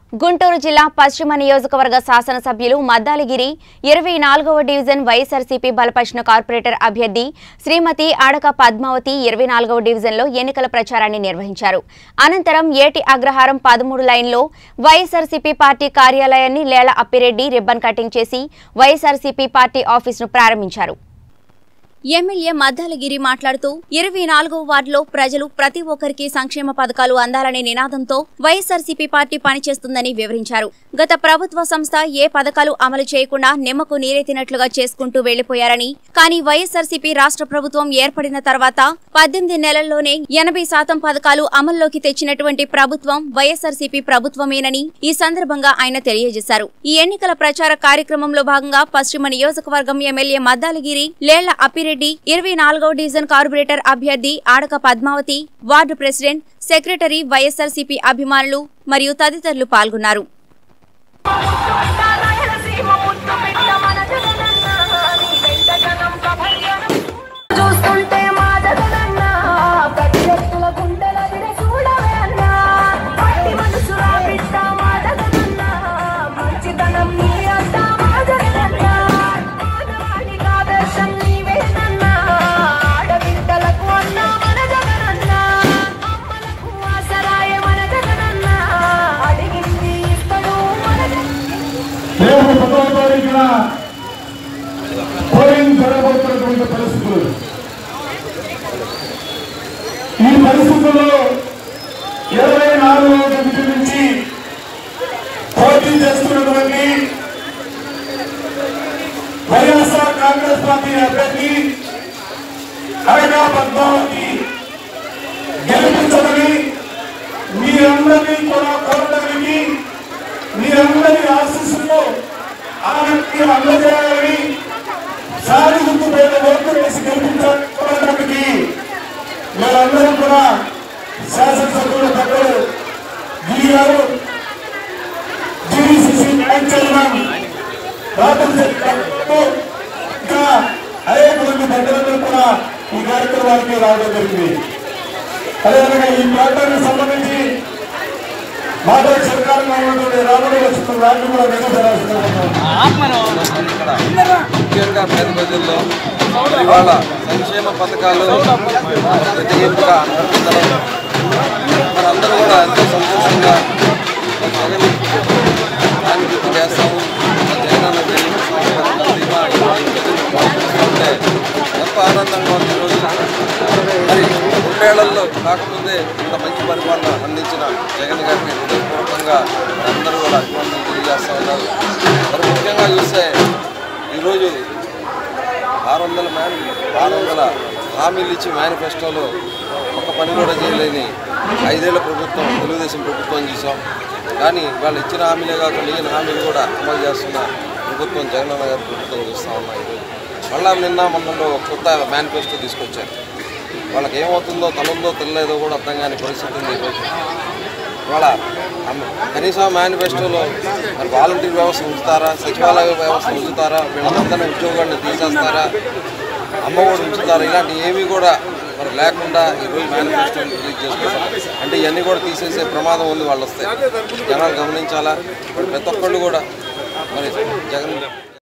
గుంటూరు జిల్లా పశ్చిమ నియోజకవర్గ శాసనసభ్యులు మద్దాలిగిరి ఇరవై నాలుగవ డివిజన్ వైఎస్ఆర్సీపీ బలపరిచిన కార్పొరేటర్ అభ్యర్థి శ్రీమతి ఆడక పద్మావతి ఇరవై నాలుగవ డివిజన్లో ఎన్నికల ప్రచారాన్ని నిర్వహించారు అనంతరం ఏటి అగ్రహారం పదమూడు లైన్లో వైఎస్ఆర్సీపీ పార్టీ కార్యాలయాన్ని లేల అప్పిరెడ్డి రిబ్బన్ కటింగ్ చేసి వైఎస్ఆర్సీపీ పార్టీ ఆఫీసును ప్రారంభించారు ఎమ్మెల్యే మద్దాలగిరి మాట్లాడుతూ ఇరవై నాలుగవ వార్డులో ప్రజలు ప్రతి ఒక్కరికి సంక్షేమ పథకాలు అందాలనే నినాదంతో వైఎస్ఆర్సీపీ పార్టీ పనిచేస్తుందని వివరించారు గత ప్రభుత్వ సంస్థ ఏ పథకాలు అమలు చేయకుండా నిమ్మకు నీరెత్తినట్లుగా చేసుకుంటూ వెళ్లిపోయారని కానీ వైఎస్ఆర్సీపీ రాష్ట్ర ప్రభుత్వం ఏర్పడిన తర్వాత పద్దెనిమిది నెలల్లోనే ఎనభై శాతం పథకాలు అమల్లోకి తెచ్చినటువంటి ప్రభుత్వం వైఎస్ఆర్సీపీ ప్రభుత్వమేనని ఈ సందర్భంగా ఆయన తెలియజేశారు ఈ ఎన్నికల ప్రచార కార్యక్రమంలో భాగంగా పశ్చిమ నియోజకవర్గం ఎమ్మెల్యే మద్దాలగిరి లేళ్ల అప్పిరెడ్డి ఇరవై నాలుగవ డివిజన్ కార్పొరేటర్ అభ్యర్థి ఆడక Padmavathi ward president secretary YSRCP అభిమానులు మరియు తదితరులు పాల్గొన్నారు రాయలసీమ ముద్దు బిడ్డ మన జగనన్న నీ వెంట జనం కభయ్యనం చూస్తుంటే మా జగనన్న ప్రతి వ్యక్తుల గుండెల విడ చూడవే అన్నా పట్టి మనసురా బిడ్డ మా జగనన్న మంచితనం నీ అంట మా జగనన్న ఆడవాడికి ఆదర్శం నీవేనన్నా ఆడబిడ్డలకు అన్న మన జగనన్న అమ్మలకు ఆసరాయ మన జగనన్న అడిగింది ఇస్తడు మన జగనన్న రేపు పదవ తారీఖున పోలింగ్ జరగబోతున్నటువంటి పరిస్థితులు ఈ పరిస్థితుల్లో ఇరవై నాలుగవ తేదీ నుంచి పోటీ చేస్తున్నటువంటి వైఎస్ఆర్ కాంగ్రెస్ పార్టీ అభ్యర్థి అడగా పద్మావతి గెలిపించమని మీరందరినీ కూడా కోరడానికి మీరందరి ఆశీస్సులు ఆమెకి అందజేయాలని సారి గుర్తు పైన ఓట్లు వేసి గెలిపించడానికి మీరందరూ కూడా శాసనసభ్యులు పెద్దలు గిరి గారు జీడీసీసీ బ్యాంక్ చైర్మన్ రాత్రి ఇంకా అనేక మంది పెద్దలందరూ కూడా ఈ కార్యక్రమానికి రావడం జరిగింది అదేవిధంగా ఈ ప్రాంతానికి సంబంధించి మాతో సర్కారంగా ఉన్నటువంటి రాబడి వచ్చిన వాటిని కూడా నిలబెట్టాల్సిన ముఖ్యంగా పేద ప్రజల్లో ఇవాళ సంక్షేమ పథకాలు ప్రతి ఇంటిగా నడుపుతారు మనందరూ కూడా ఎంతో సంతోషంగా జగన్ దాన్ని గుర్తు చేస్తాము జగనన్న అంటే ఎంతో ఆనందంగా ఉంది ఈరోజు మరి రెండేళ్లలో కాకముందే ఇంత మంచి పరిపాలన అందించిన జగన్ గారిని హృదయపూర్వకంగా అందరూ కూడా అభినందనలు తెలియజేస్తా ఉన్నారు మరి ముఖ్యంగా చూస్తే ఈరోజు ఆరు వందల మేన్ ఆరు వందల హామీలు ఇచ్చి మేనిఫెస్టోలో ఒక పని కూడా చేయలేని ఐదేళ్ల ప్రభుత్వం తెలుగుదేశం ప్రభుత్వం చూసాం కానీ వాళ్ళు ఇచ్చిన హామీలే కాక మిగిలిన హామీలు కూడా అమలు చేస్తున్న ప్రభుత్వం జగనన్న గారి ప్రభుత్వం చూస్తూ ఉన్నాయి ఈరోజు మళ్ళా నిన్న మొన్నలో ఒక కొత్త మేనిఫెస్టో తీసుకొచ్చారు వాళ్ళకి ఏమవుతుందో తలుందో తెలియలేదో కూడా అర్థం కాని పరిస్థితి ఉంది ఈరోజు ఇవాళ అమ్మ- కనీసం మేనిఫెస్టోలో మరి వాలంటీర్ వ్యవస్థ ఉంచుతారా సచివాలయ వ్యవస్థ ఉంచుతారా వీళ్ళందరినీ ఉద్యోగాలను తీసేస్తారా అమ్మఒడి ఉంచుతారా ఇలాంటి ఏమీ కూడా మరి లేకుండా ఈరోజు మేనిఫెస్టో రిలీజ్ చేసుకుంటారు అంటే ఇవన్నీ కూడా తీసేసే ప్రమాదం ఉంది వాళ్ళు వస్తే జనాలు గమనించాలా ఇప్పుడు ప్రతి ఒక్కళ్ళు కూడా మరి జగన్